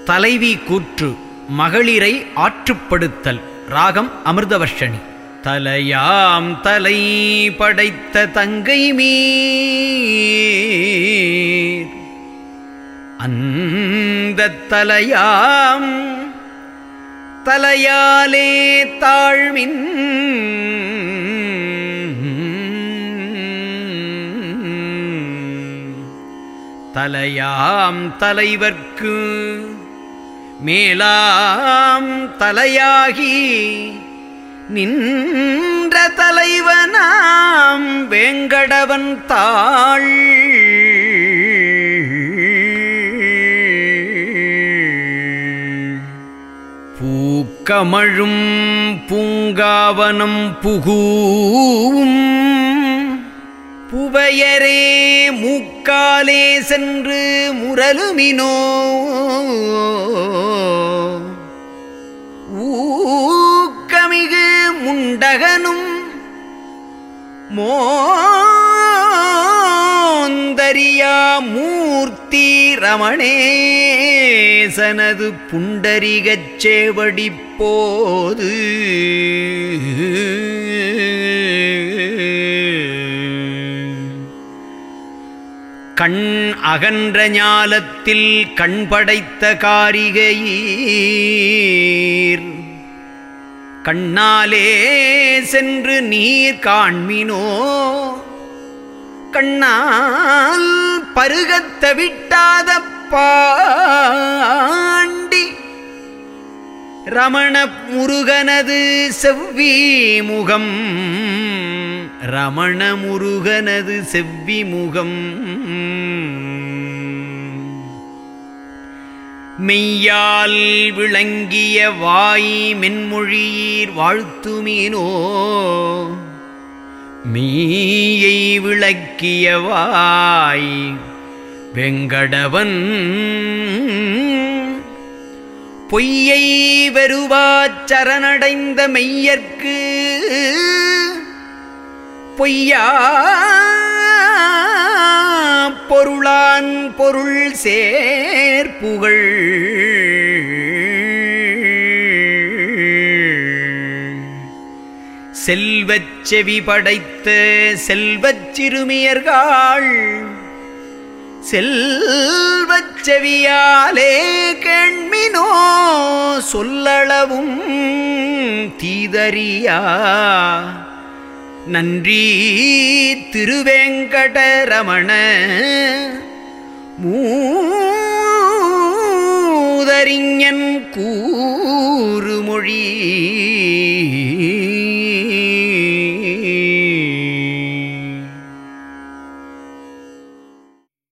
தலைவி கூற்று மகளிரை ஆற்றுப்படுத்தல் ராகம் அமிர்தவர்ஷினி தலையாம் தலை படைத்த தங்கை மீர் அந்த தலையாம் தலையாலே தாழ்மின் தலையாம் தலைவர்க்கு மேலாம் தலையாகி நின்ற தலைவனாம் வேங்கடவன் தாள் பூக்கமழும் பூங்காவனம் புகூவும் புவையரே மூக்காலே சென்று முரலுமினோ ஊக்கமிகு முண்டகனும் மோந்தரியா மூர்த்தி ரமணேசனது புண்டரிகச் சேவடிப்போது கண் அகன்ற ஞாலத்தில் கண் படைத்த காரிகையீர் கண்ணாலே சென்று நீர் காண்மினோ கண்ணால் பருகத்த விட்டாத பாண்டி ரமண முருகனது செவ்வி முகம் ரமண முருகனது செவ்வி முகம் மெய்யால் விளங்கிய வாய் மென்மொழியீர் வாழ்த்துமீனோ மீயை விளக்கிய வாய் வெங்கடவன் பொய்யை வெறுவாச் சரணடைந்த மெய்யர்க்கு பொய்யா பொருளான் பொருள் சேர்ப்புகள் செல்வச் செவி படைத்த செல்வச் சிறுமியர்கள் செல்வச் செவியாலே கேண்மினோ சொல்லளவும் தீதறியா நன்றி திருவேங்கடரமண மூதறிஞன் கூறுமொழி